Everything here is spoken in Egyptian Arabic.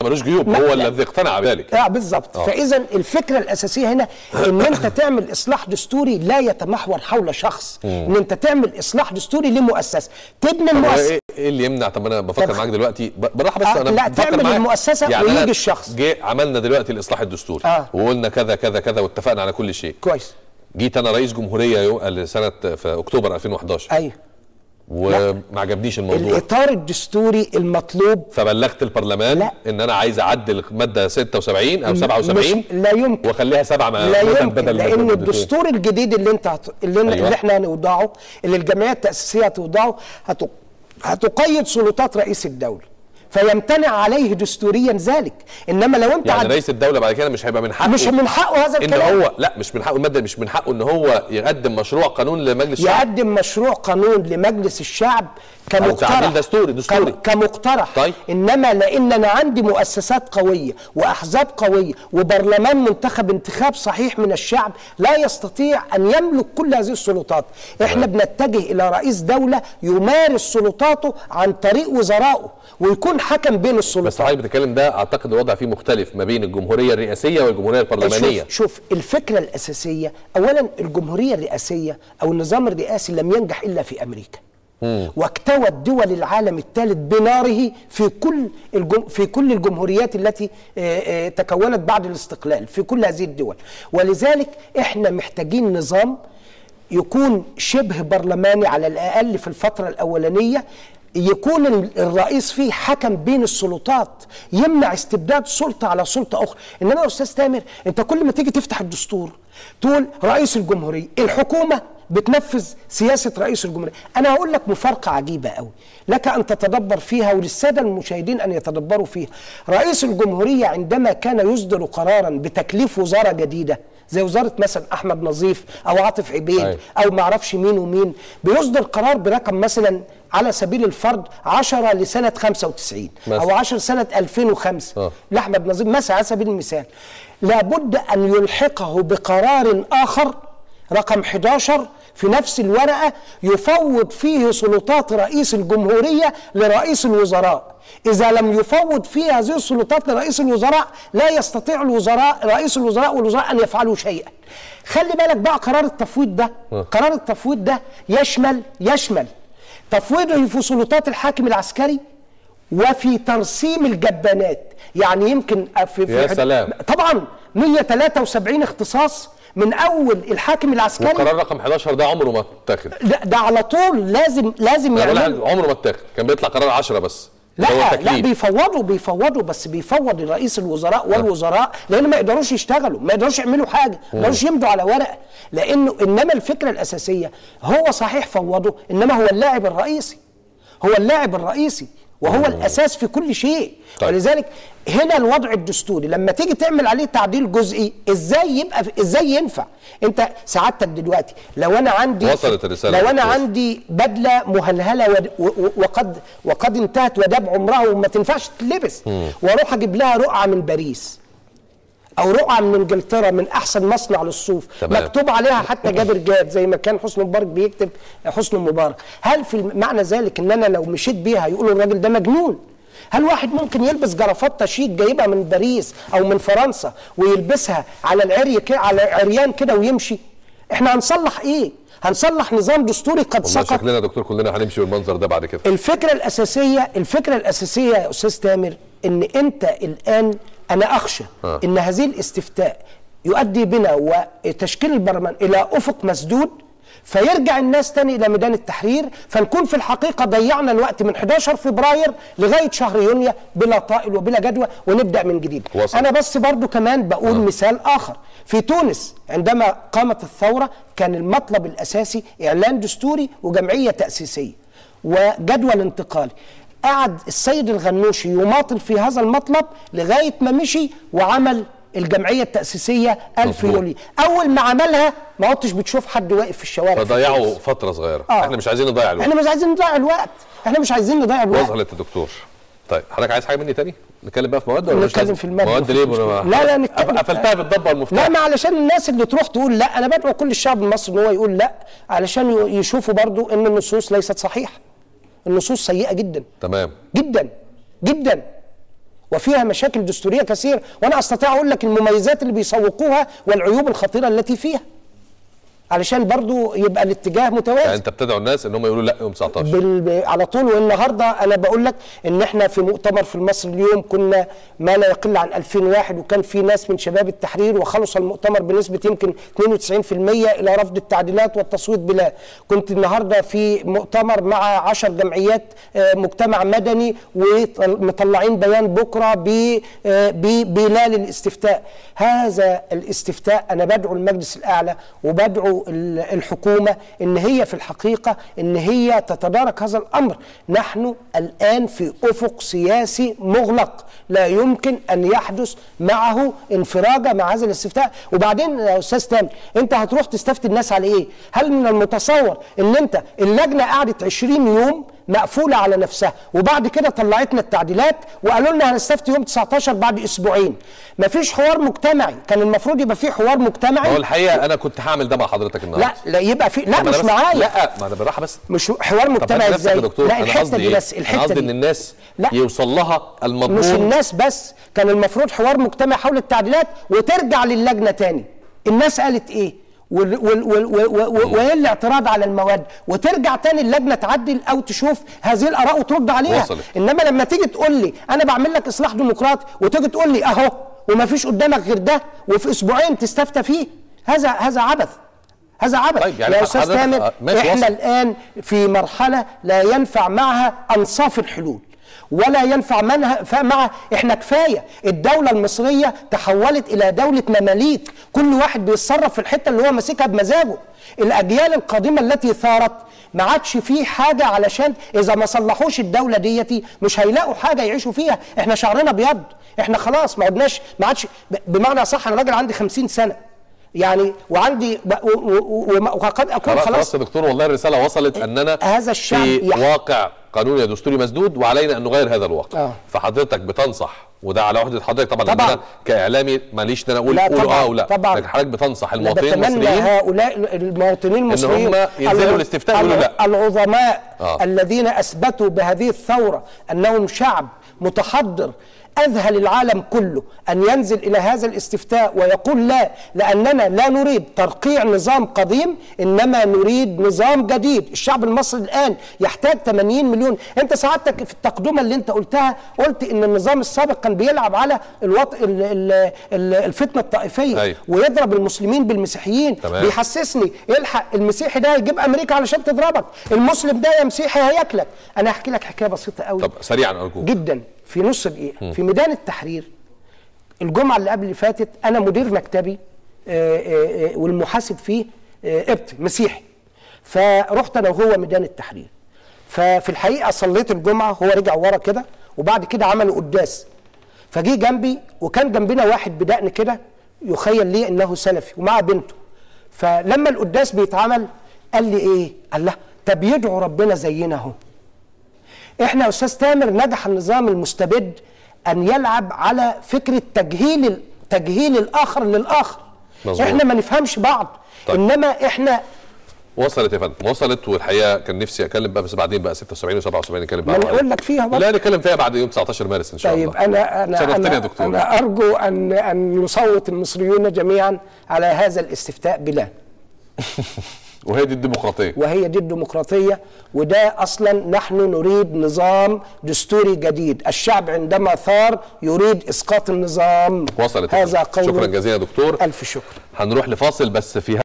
ملوش جيوب لا، هو لا. الذي اقتنع بذلك اه بالظبط آه. فاذا الفكره الاساسيه هنا ان انت تعمل اصلاح دستوري لا يتمحور حول شخص ان انت تعمل اصلاح دستوري لمؤسسه تبني طب هو المؤسسه ايه إيه اللي يمنع طب انا بفكر طب- معاك دلوقتي ب- بالراحه بس آه، انا لا، بفكر تعمل معاك. المؤسسة يعني ويجي أنا الشخص. جه عملنا دلوقتي الاصلاح الدستوري آه. وقلنا كذا كذا كذا واتفقنا على كل شيء كويس جيت انا رئيس جمهوريه يو- سنه في اكتوبر 2011 ايوه وما عجبنيش الموضوع الاطار الدستوري المطلوب فبلغت البرلمان لا. ان انا عايز اعدل ماده 76 او مش 77 لا يمكن واخليها سبعه مع لا بدل- يمكن بدل لان بدل- الدستور الجديد اللي انت هت... اللي, أيوة. أيوة. اللي احنا هنوضعه اللي الجمعيه التاسيسيه هتوضعه هت... هتقيد سلطات رئيس الدوله فيمتنع عليه دستوريا ذلك انما لو انت يعني عد... رئيس الدوله بعد كده مش هيبقى من حقه مش من حقه هذا ان الكلام هو لا مش من حقه الماده مش من حقه ان هو يقدم مشروع قانون لمجلس الشعب يقدم مشروع قانون لمجلس الشعب كمقترح تعديل دستوري- دستوري. كم- كمقترح طيب. انما لان انا عندي مؤسسات قويه واحزاب قويه وبرلمان منتخب انتخاب صحيح من الشعب لا يستطيع ان يملك كل هذه السلطات احنا بنتجه الى رئيس دوله يمارس سلطاته عن طريق وزرائه ويكون حكم بين بس السلطات حضرتك بتتكلم ده اعتقد الوضع فيه مختلف ما بين الجمهوريه الرئاسيه والجمهوريه البرلمانيه شوف شوف الفكره الاساسيه اولا الجمهوريه الرئاسيه او النظام الرئاسي لم ينجح الا في امريكا واكتوت دول العالم الثالث بناره في كل الجم... في كل الجمهوريات التي آه، آه، تكونت بعد الاستقلال في كل هذه الدول ولذلك احنا محتاجين نظام يكون شبه برلماني على الاقل في الفتره الاولانيه يكون ال- الرئيس فيه حكم بين السلطات يمنع استبداد سلطه على سلطه اخرى انما يا استاذ تامر انت كل ما تيجي تفتح الدستور تقول رئيس الجمهوريه الحكومه بتنفذ سياسه رئيس الجمهوريه انا هقول لك مفارقه عجيبه قوي لك ان تتدبر فيها وللساده المشاهدين ان يتدبروا فيها رئيس الجمهوريه عندما كان يصدر قرارا بتكليف وزاره جديده زي وزاره مثلا احمد نظيف او عاطف عبيد أيوة. او ما اعرفش مين ومين بيصدر قرار برقم مثلا على سبيل الفرض 10 لسنه 95 مثلا. او 10 سنه 2005 آه. لاحمد نظيف مثلا على سبيل المثال لابد ان يلحقه بقرار اخر رقم 11 في نفس الورقه يفوض فيه سلطات رئيس الجمهوريه لرئيس الوزراء اذا لم يفوض فيه هذه السلطات لرئيس الوزراء لا يستطيع الوزراء رئيس الوزراء والوزراء ان يفعلوا شيئا خلي بالك بقى قرار التفويض ده قرار التفويض ده يشمل يشمل تفويضه في سلطات الحاكم العسكري وفي ترسيم الجبانات يعني يمكن في, في يا سلام. طبعا 173 اختصاص من اول الحاكم العسكري وقرار رقم 11 ده عمره ما اتاخد ده, ده على طول لازم لازم أنا بقول يعمل لك عمره ما اتاخد كان بيطلع قرار 10 بس اللي هو لا لا التكليف. بيفوضوا بيفوضوا بس بيفوض رئيس الوزراء والوزراء لان ما يقدروش يشتغلوا ما يقدروش يعملوا حاجه ما يقدروش يمضوا على ورقه لانه انما الفكره الاساسيه هو صحيح فوضه انما هو اللاعب الرئيسي هو اللاعب الرئيسي وهو الاساس في كل شيء طيب. ولذلك هنا الوضع الدستوري لما تيجي تعمل عليه تعديل جزئي ازاي يبقى ازاي ينفع انت سعادتك دلوقتي لو انا عندي وصلت الرسالة لو انا دكتور. عندي بدله مهلهله ود- و- و- وقد وقد انتهت وداب عمرها وما تنفعش تلبس واروح اجيب لها رقعه من باريس او رقعه من انجلترا من احسن مصنع للصوف تمام. مكتوب عليها حتى جابر جاد زي ما كان حسني مبارك بيكتب حسني مبارك هل في معنى ذلك ان انا لو مشيت بيها يقولوا الراجل ده مجنون هل واحد ممكن يلبس جرافطه شيك جايبها من باريس او من فرنسا ويلبسها على العري كده على عريان كده ويمشي احنا هنصلح ايه هنصلح نظام دستوري قد والله سقط شكلنا يا دكتور كلنا هنمشي بالمنظر ده بعد كده الفكرة الأساسية الفكرة الأساسية يا أستاذ تامر إن أنت الآن أنا أخشى آه. إن هذه الاستفتاء يؤدي بنا وتشكيل البرلمان إلى أفق مسدود فيرجع الناس تاني إلى ميدان التحرير فنكون في الحقيقة ضيعنا الوقت من 11 فبراير لغاية شهر يونيو بلا طائل وبلا جدوى ونبدأ من جديد وصل. أنا بس برضو كمان بقول مثال آخر في تونس عندما قامت الثورة كان المطلب الأساسي إعلان دستوري وجمعية تأسيسية وجدول انتقالي قعد السيد الغنوشي يماطل في هذا المطلب لغاية ما مشي وعمل الجمعية التأسيسية ألف مظبوط. يوليو أول ما عملها ما عدتش بتشوف حد واقف في الشوارع في فضيعوا تونس. فتره صغيره آه. احنا مش عايزين نضيع الوقت احنا مش عايزين نضيع الوقت احنا مش عايزين نضيع الوقت وصلت يا دكتور طيب حضرتك عايز حاجه مني تاني نتكلم بقى في مواد ولا مش نتكلم لازم؟ في المادة مواد مفيش ليه مشكلة. ما- لا لا نتكلم قفلتها بالضبه المفتاح لا ما علشان الناس اللي تروح تقول لا انا بدعو كل الشعب المصري ان هو يقول لا علشان ي- يشوفوا برضو ان النصوص ليست صحيحه النصوص سيئه جدا تمام جدا جدا وفيها مشاكل دستوريه كثيره وانا استطيع اقول لك المميزات اللي بيسوقوها والعيوب الخطيره التي فيها علشان برضو يبقى الاتجاه متوازن يعني انت بتدعو الناس ان هم يقولوا لا يوم 19 بال... ب- على طول والنهارده انا بقول لك ان احنا في مؤتمر في مصر اليوم كنا ما لا يقل عن 2000 واحد وكان في ناس من شباب التحرير وخلص المؤتمر بنسبه يمكن 92% الى رفض التعديلات والتصويت بلا كنت النهارده في مؤتمر مع 10 جمعيات آه، مجتمع مدني ومطلعين بيان بكره ب آه، ب- بلال الاستفتاء هذا الاستفتاء انا بدعو المجلس الاعلى وبدعو ال- الحكومه ان هي في الحقيقه ان هي تتدارك هذا الامر نحن الان في افق سياسي مغلق لا يمكن ان يحدث معه انفراجه مع هذا الاستفتاء وبعدين يا استاذ تامر انت هتروح تستفتي الناس على ايه هل من المتصور ان انت اللجنه قعدت 20 يوم مقفوله على نفسها وبعد كده طلعتنا التعديلات وقالوا لنا هنستفتي يوم 19 بعد اسبوعين مفيش حوار مجتمعي كان المفروض يبقى في حوار مجتمعي هو الحقيقه انا كنت هعمل ده مع حضرتك النهارده لا لا يبقى في لا طب أنا مش بس- معايا لا ما انا بالراحه بس مش حوار طب مجتمعي هات نفسك ازاي يا دكتور لا انا الحته قصدي دي ايه؟ بس انا الحته قصدي دي ان الناس لا. يوصل لها مش المضمون الناس بس كان المفروض حوار مجتمعي حول التعديلات وترجع للجنه تاني الناس قالت ايه وال- وال- وال- وال- وال- وايه الاعتراض على المواد وترجع تاني اللجنه تعدل او تشوف هذه الاراء وترد عليها وصلت. انما لما تيجي تقول لي انا بعمل لك اصلاح ديمقراطي وتيجي تقول لي اهو وما فيش قدامك غير ده وفي اسبوعين تستفتى فيه هذا هذا عبث هذا عبث طيب، يعني يا استاذ حضرتك- تامر آه، ماشي، احنا وصل. الان في مرحله لا ينفع معها انصاف الحلول ولا ينفع منها مع احنا كفايه الدوله المصريه تحولت الى دوله مماليك كل واحد بيتصرف في الحته اللي هو ماسكها بمزاجه الاجيال القادمه التي ثارت ما عادش فيه حاجه علشان اذا ما صلحوش الدوله ديتي مش هيلاقوا حاجه يعيشوا فيها احنا شعرنا بيض احنا خلاص ما عدناش ما عادش ب- بمعنى صح انا راجل عندي 50 سنه يعني وعندي ب- و- و- و- وقد اكون خلاص خلاص خلاص يا دكتور والله الرساله وصلت اننا هذا الشعب في يح- واقع قانوني دستوري مسدود وعلينا ان نغير هذا الواقع آه. فحضرتك بتنصح وده على وحده حضرتك طبعا, طبعاً. طبعا. انا كاعلامي ماليش ان انا اقول لا قولوا طبعاً، اه ولا طبعاً. لكن حضرتك بتنصح أنا المواطنين بتمنى المصريين هؤلاء المواطنين المصريين هم ينزلوا الع- الاستفتاء يقولوا الع- لا. العظماء آه. الذين اثبتوا بهذه الثوره انهم شعب متحضر اذهل العالم كله ان ينزل الى هذا الاستفتاء ويقول لا لاننا لا نريد ترقيع نظام قديم انما نريد نظام جديد الشعب المصري الان يحتاج 80 مليون انت سعادتك في التقدمه اللي انت قلتها قلت ان النظام السابق كان بيلعب على الوط... ال... ال... ال- الفتنه الطائفيه أيوة. ويضرب المسلمين بالمسيحيين تمام. بيحسسني الحق المسيحي ده يجيب امريكا علشان تضربك المسلم ده يا مسيحي هياكلك انا هحكي لك حكايه بسيطه قوي طب سريعا ارجوك جدا في نص دقيقه في ميدان التحرير الجمعه اللي قبل اللي فاتت انا مدير مكتبي آه، آه، آه، والمحاسب فيه آه، قبطي مسيحي فرحت انا وهو ميدان التحرير ففي الحقيقه صليت الجمعه هو رجع ورا كده وبعد كده عملوا قداس فجي جنبي وكان جنبنا واحد بدقن كده يخيل لي انه سلفي ومعه بنته فلما القداس بيتعمل قال لي ايه؟ قال له طب يدعو ربنا زينا اهو احنا يا استاذ تامر نجح النظام المستبد ان يلعب على فكره تجهيل تجهيل الاخر للاخر مظبوط. احنا ما نفهمش بعض طيب. انما احنا وصلت يا فندم وصلت والحقيقه كان نفسي اتكلم بقى بس بعدين بقى 76 و77 نتكلم ما بقى نقول لك فيها برضه لا نتكلم فيها بعد يوم 19 مارس ان شاء طيب الله انا انا شرفتني انا, يا دكتور أنا ارجو ان ان يصوت المصريون جميعا على هذا الاستفتاء بلا وهي دي الديمقراطيه وهي دي الديمقراطية وده أصلا نحن نريد نظام دستوري جديد الشعب عندما ثار يريد إسقاط النظام وصلت يا هذا فندم. قول شكرا جزيلا يا دكتور ألف شكر هنروح لفاصل بس في